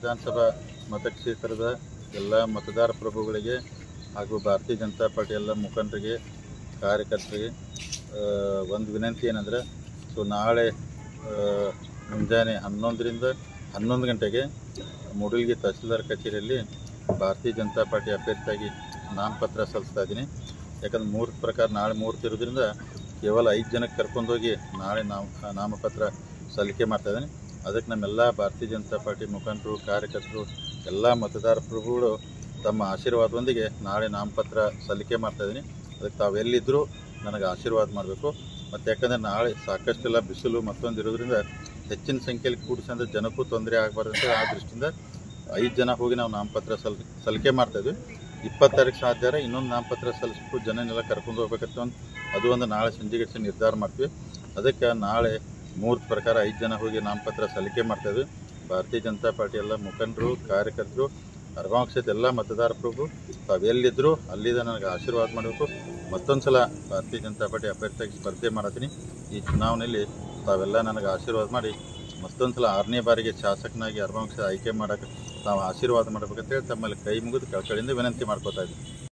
ವಿಧಾನಸಭಾ ಮತಕ್ಷೇತ್ರದ ಎಲ್ಲ ಮತದಾರ ಪ್ರಭುಗಳಿಗೆ ಹಾಗೂ ಭಾರತೀಯ ಜನತಾ ಪಾರ್ಟಿ ಎಲ್ಲ ಮುಖಂಡರಿಗೆ ಕಾರ್ಯಕರ್ತರಿಗೆ ಆ, ಒಂದು ವಿನಂತಿ ಏನಂದ್ರೆ ಸೊ ನಾಳೆ ಆ, ಮುಂಜಾನೆ ಹನ್ನೊಂದರಿಂದ ಹನ್ನೊಂದು ಗಂಟೆಗೆ ಮೂಡಲ್ಗಿ ತಹಸೀಲ್ದಾರ್ ಕಚೇರಿಯಲ್ಲಿ ಭಾರತೀಯ ಜನತಾ ಪಾರ್ಟಿ ಅಭ್ಯರ್ಥಿಯಾಗಿ ನಾಮಪತ್ರ ಸಲ್ಲಿಸ್ತಾ ಇದ್ದೀನಿ ಯಾಕಂದ್ರೆ ಮುಹೂರ್ತ ಪ್ರಕಾರ ನಾಳೆ ಮುಹೂರ್ತ ಇರೋದ್ರಿಂದ ಕೇವಲ ಐದು ಜನಕ್ಕೆ ಕರ್ಕೊಂಡೋಗಿ ನಾಳೆ ನಾಮ ನಾಮಪತ್ರ ಸಲ್ಲಿಕೆ ಮಾಡ್ತಾ ಇದ್ದೀನಿ ಅದಕ್ಕೆ ನಮ್ಮೆಲ್ಲ ಭಾರತೀಯ ಜನತಾ ಪಾರ್ಟಿ ಮುಖಂಡರು ಕಾರ್ಯಕರ್ತರು ಎಲ್ಲ ಮತದಾರ ಪ್ರಭುಗಳು ತಮ್ಮ ಆಶೀರ್ವಾದದೊಂದಿಗೆ ನಾಳೆ ನಾಮಪತ್ರ ಸಲ್ಲಿಕೆ ಮಾಡ್ತಾ ಇದ್ದೀನಿ ಅದಕ್ಕೆ ತಾವೆಲ್ಲಿದ್ದರೂ ನನಗೆ ಆಶೀರ್ವಾದ ಮಾಡಬೇಕು ಮತ್ತು ಯಾಕಂದರೆ ನಾಳೆ ಸಾಕಷ್ಟೆಲ್ಲ ಬಿಸಿಲು ಮತ್ತೊಂದು ಇರೋದ್ರಿಂದ ಹೆಚ್ಚಿನ ಸಂಖ್ಯೆಯಲ್ಲಿ ಕೂಡಿಸಂದ್ರೆ ಜನಕ್ಕೂ ತೊಂದರೆ ಆಗಬಾರ್ದು ಅಂತ ಆ ದೃಷ್ಟಿಯಿಂದ ಐದು ಜನ ಹೋಗಿ ನಾವು ನಾಮಪತ್ರ ಸಲ್ ಸಲ್ಲಿಕೆ ಮಾಡ್ತಾಯಿದ್ವಿ ಇಪ್ಪತ್ತು ತಾರೀಕು ಸಾಧ್ಯ ಆದರೆ ಇನ್ನೊಂದು ನಾಮಪತ್ರ ಸಲ್ಲಿಸ್ಬಿಟ್ಟು ಜನನೆಲ್ಲ ಕರ್ಕೊಂಡು ಹೋಗ್ಬೇಕಂತ ಒಂದು ಅದು ಒಂದು ನಾಳೆ ಸಂಜೆಗೆ ಅಷ್ಟೇ ನಿರ್ಧಾರ ಮಾಡ್ತೀವಿ ಅದಕ್ಕೆ ನಾಳೆ ಮುಹೂರ್ತ ಪ್ರಕಾರ ಐದು ಜನ ಹೋಗಿ ನಾಮಪತ್ರ ಸಲ್ಲಿಕೆ ಮಾಡ್ತಾಯಿದ್ವಿ ಭಾರತೀಯ ಜನತಾ ಪಾರ್ಟಿ ಎಲ್ಲ ಮುಖಂಡರು ಕಾರ್ಯಕರ್ತರು ಅರ್ವಾಂಕ್ಷದ ಎಲ್ಲ ಮತದಾರ ಪ್ರಭು ತಾವೆಲ್ಲಿದ್ದರೂ ಅಲ್ಲಿದ ನನಗೆ ಆಶೀರ್ವಾದ ಮಾಡಬೇಕು ಮತ್ತೊಂದು ಸಲ ಭಾರತೀಯ ಜನತಾ ಪಾರ್ಟಿ ಅಭ್ಯರ್ಥಿಯಾಗಿ ಸ್ಪರ್ಧೆ ಮಾಡತ್ತೀನಿ ಈ ಚುನಾವಣೆಯಲ್ಲಿ ತಾವೆಲ್ಲ ನನಗೆ ಆಶೀರ್ವಾದ ಮಾಡಿ ಮತ್ತೊಂದು ಸಲ ಆರನೇ ಬಾರಿಗೆ ಶಾಸಕನಾಗಿ ಅರ್ವಾಂಕ್ಷ ಆಯ್ಕೆ ಮಾಡೋಕ್ಕೆ ತಾವು ಆಶೀರ್ವಾದ ಮಾಡಬೇಕಂತೇಳಿ ತಮ್ಮಲ್ಲಿ ಕೈ ಮುಗಿದು ಕಳ್ಕಳಿಂದ ವಿನಂತಿ ಮಾಡ್ಕೋತಾ ಇದ್ದೀನಿ